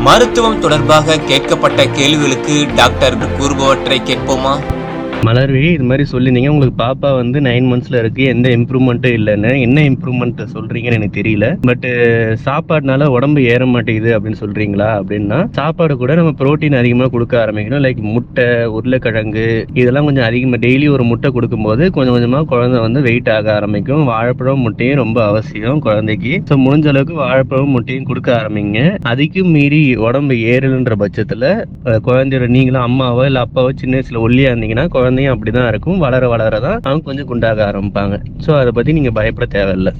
மருத்துவம் தொடர்பாக கேட்கப்பட்ட கேள்விகளுக்கு டாக்டர் கூறுபவற்றை கேட்போமா மலர்வி இது மாதிரி சொல்லியிருந்தீங்க உங்களுக்கு பாப்பா வந்து நைன் மந்த்ஸ்ல இருக்கு எந்த இம்ப்ரூவ்மெண்ட்டும் இல்லைன்னு என்ன இம்ப்ரூவ்மெண்ட் சொல்றீங்கன்னு எனக்கு தெரியல பட் சாப்பாடுனால உடம்பு ஏற மாட்டேங்குது அப்படின்னு சொல்றீங்களா அப்படின்னா சாப்பாடு கூட நம்ம புரோட்டீன் அதிகமா கொடுக்க ஆரம்பிக்கணும் லைக் முட்டை உருளைக்கிழங்கு இதெல்லாம் கொஞ்சம் அதிகமா டெய்லி ஒரு முட்டை கொடுக்கும்போது கொஞ்சம் கொஞ்சமா குழந்தை வந்து வெயிட் ஆக ஆரம்பிக்கும் வாழைப்பழம் முட்டையும் ரொம்ப அவசியம் குழந்தைக்கு ஸோ முடிஞ்ச அளவுக்கு வாழைப்பழம் முட்டையும் கொடுக்க ஆரம்பிங்க அதுக்கும் மீறி உடம்பு ஏறலுன்ற பட்சத்துல அஹ் குழந்தையோட நீங்களும் அம்மாவோ இல்ல அப்பாவோ சின்ன வயசுல ஒல்லியா இருந்தீங்கன்னா குழந்தையும் அப்படிதான் இருக்கும் வளர வளர தான் அவங்க கொஞ்சம் குண்டாக ஆரம்பிப்பாங்க ஸோ அதை பத்தி நீங்க பயப்பட தேவையில்ல